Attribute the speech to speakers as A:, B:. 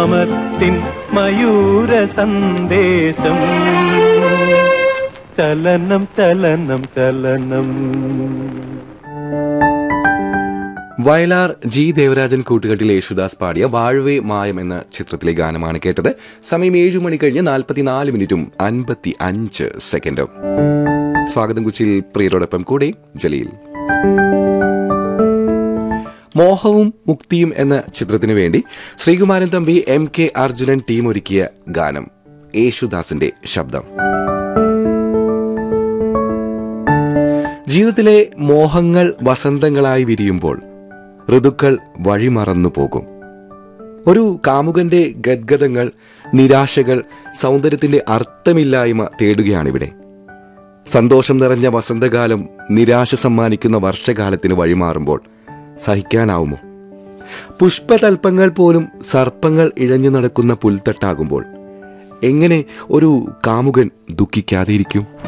A: മമത്തിൻ മയൂര സന്ദേശം ചലനം ചലനം ചലനം
B: വയലാർ ജി ദേവരാജൻ കൂട്ടുകെട്ടിൽ യേശുദാസ് പാടിയ വാഴ്വേ മായം എന്ന ചിത്രത്തിലെ ഗാനമാണ് കേട്ടത് സമയം ഏഴു മണി കഴിഞ്ഞ് നാൽപ്പത്തിനാല് മിനിറ്റും അൻപത്തി അഞ്ച് സെക്കൻഡും സ്വാഗതം കുച്ചിൽ പ്രിയരോടൊപ്പം കൂടെ ജലീൽ മോഹവും മുക്തിയും എന്ന ചിത്രത്തിനു വേണ്ടി Sreekumaran Thampi M K Arjunan team ഒരുക്കിയ ഗാനം യേശുദാസിന്റെ ശബ്ദം ജീവിതത്തിലെ മോഹങ്ങൾ വസന്തങ്ങളായി വിരിയുമ്പോൾ ഋതുക്കൾ വഴിമറന്നു പോകും ഒരു കാമുകന്റെ ഗദ്ഗതങ്ങൾ നിരാശകൾ സൗന്ദര്യത്തിന്റെ അർത്ഥമില്ലായ്മ തേടുകയാണിവിടെ സന്തോഷം നിറഞ്ഞ വസന്തകാലം നിരാശ സമ്മാനിക്കുന്ന വർഷകാലത്തിന് വഴിമാറുമ്പോൾ സഹിക്കാനാവുമോ പുഷ്പതൽപ്പങ്ങൾ പോലും സർപ്പങ്ങൾ ഇഴഞ്ഞു നടക്കുന്ന പുൽത്തട്ടാകുമ്പോൾ എങ്ങനെ ഒരു കാമുകൻ ദുഃഖിക്കാതെയിരിക്കും